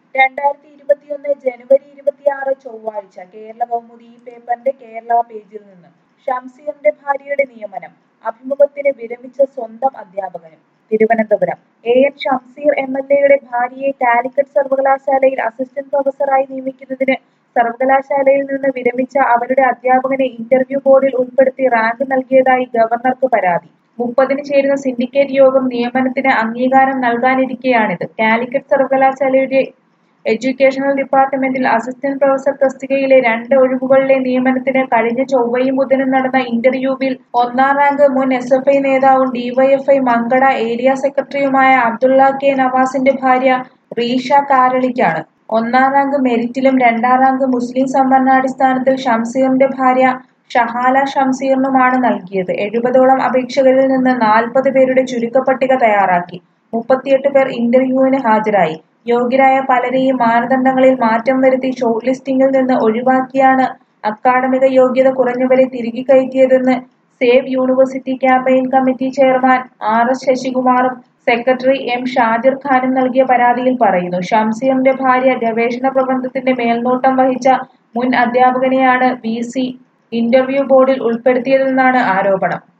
രണ്ടായിരത്തി ഇരുപത്തിയൊന്ന് ജനുവരി ഇരുപത്തിയാറ് ചൊവ്വാഴ്ച കേരള കൗമുദി ഈ പേപ്പറിന്റെ കേരള പേജിൽ നിന്ന് ഷംസീറിന്റെ ഭാര്യയുടെ നിയമനം അഭിമുഖത്തിന് വിരമിച്ച സ്വന്തം അധ്യാപകനും Thiruvananthapuram A N Shamseer M L എയുടെ ഭാര്യയെ കാലിക്കറ്റ് സർവകലാശാലയിൽ അസിസ്റ്റന്റ് പ്രൊഫസറായി നിയമിക്കുന്നതിന് സർവകലാശാലയിൽ നിന്ന് വിരമിച്ച അവരുടെ അധ്യാപകനെ ഇന്റർവ്യൂ ബോർഡിൽ ഉൾപ്പെടുത്തി റാങ്ക് നൽകിയതായി ഗവർണർക്ക് പരാതി മുപ്പതിന് ചേരുന്ന സിൻഡിക്കേറ്റ് യോഗം നിയമനത്തിന് അംഗീകാരം നൽകാനിരിക്കെയാണിത് കാലിക്കറ്റ് സർവകലാശാലയുടെ എഡ്യൂക്കേഷണൽ ഡിപ്പാർട്ട്മെന്റിൽ അസിസ്റ്റന്റ് പ്രൊഫസർ തസ്തികയിലെ രണ്ട് ഒഴിവുകളിലെ നിയമനത്തിന് കഴിഞ്ഞ ചൊവ്വയും ബുധനും നടന്ന ഇന്റർവ്യൂവിൽ ഒന്നാം റാങ്ക് മുൻ എസ് എഫ് ഐ നേതാവും ഡിവൈഎഫ്ഐ മങ്കട ഏരിയ സെക്രട്ടറിയുമായ അബ്ദുള്ള കെ നവാസിന്റെ ഭാര്യ റീഷ കാരളിക്കാണ് ഒന്നാം റാങ്ക് മെരിറ്റിലും രണ്ടാം റാങ്ക് മുസ്ലിം സംവരണാടിസ്ഥാനത്തിൽ ഷംസീറിന്റെ ഭാര്യ ഷഹാല ഷംസീറിനുമാണ് നൽകിയത് എഴുപതോളം അപേക്ഷകരിൽ നിന്ന് നാൽപ്പത് പേരുടെ ചുരുക്കപ്പട്ടിക തയ്യാറാക്കി മുപ്പത്തിയെട്ട് പേർ ഇന്റർവ്യൂവിന് ഹാജരായി യോഗ്യരായ പലരെയും മാനദണ്ഡങ്ങളിൽ മാറ്റം വരുത്തി ഷോർട്ട് ലിസ്റ്റിംഗിൽ നിന്ന് ഒഴിവാക്കിയാണ് അക്കാഡമിക യോഗ്യത കുറഞ്ഞവരെ തിരികെ കയറ്റിയതെന്ന് save university campaign committee chairman R S ശശികുമാറും സെക്രട്ടറി എം ഷാജിർ ഖാനും നൽകിയ പരാതിയിൽ പറയുന്നു ഷംസീറിന്റെ ഭാര്യ ഗവേഷണ പ്രബന്ധത്തിന്റെ മേൽനോട്ടം വഹിച്ച മുൻ അധ്യാപകനെയാണ് വി സി ഇന്റർവ്യൂ ബോർഡിൽ ഉൾപ്പെടുത്തിയതെന്നാണ് ആരോപണം